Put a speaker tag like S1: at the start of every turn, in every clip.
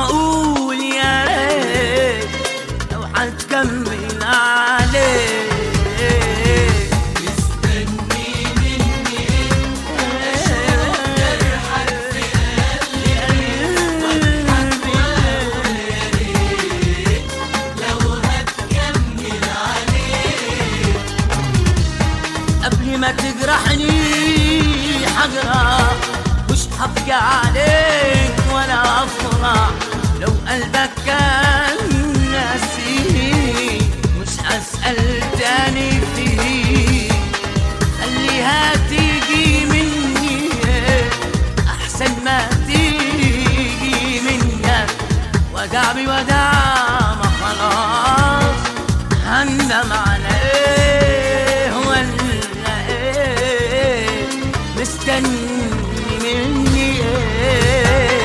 S1: واقول يا ريت لو هتكمل عليك قبل ما تجرحني حجرة مش هبكي عليك ولا افرح لو قلبك كان ناسيني مش هسأل تاني فيه خليها تيجي مني احسن ما تيجي منك ودع بودع ما خلاص هندم على ايه ولا ايه مستني مني ايه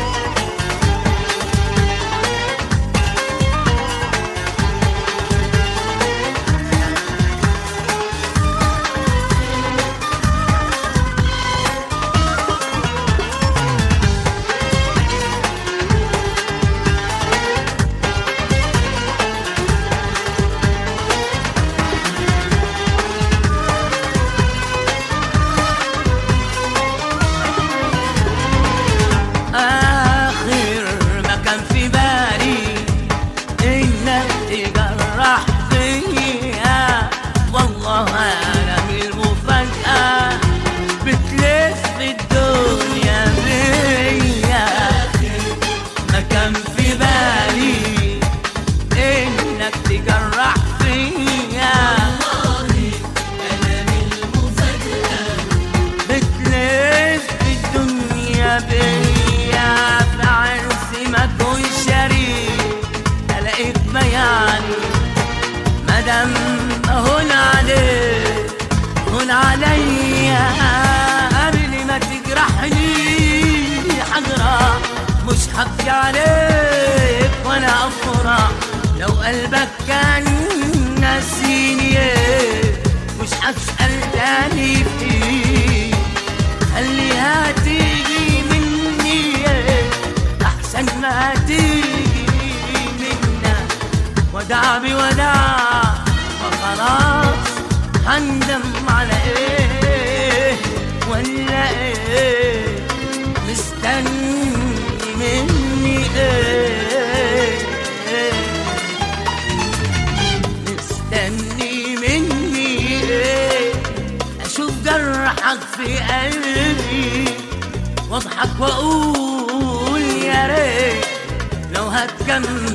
S1: آخر ما كان في بالي إنك تجرح فيا والله أنا من المفاجأة بتلف الدنيا بيا ما كان في بالي إنك تجرح فيا بتلف الدنيا بيا في عرسي ما كون شريك الاقيك بياني مدام هون عليك هون عليا قبل ما تجرحني حجرة مش هبكي عليك ولا افرح لو قلبك كان ناسيني مش هسأل تاني فيه خليها تيجي مني احسن ما تيجي منا ودع بودع فخلاص هندم على ايه ولا ايه مستني مني ايه مستني مني ايه اشوف جرحك في قلبي واضحك واقول يا ريت لو هتكمل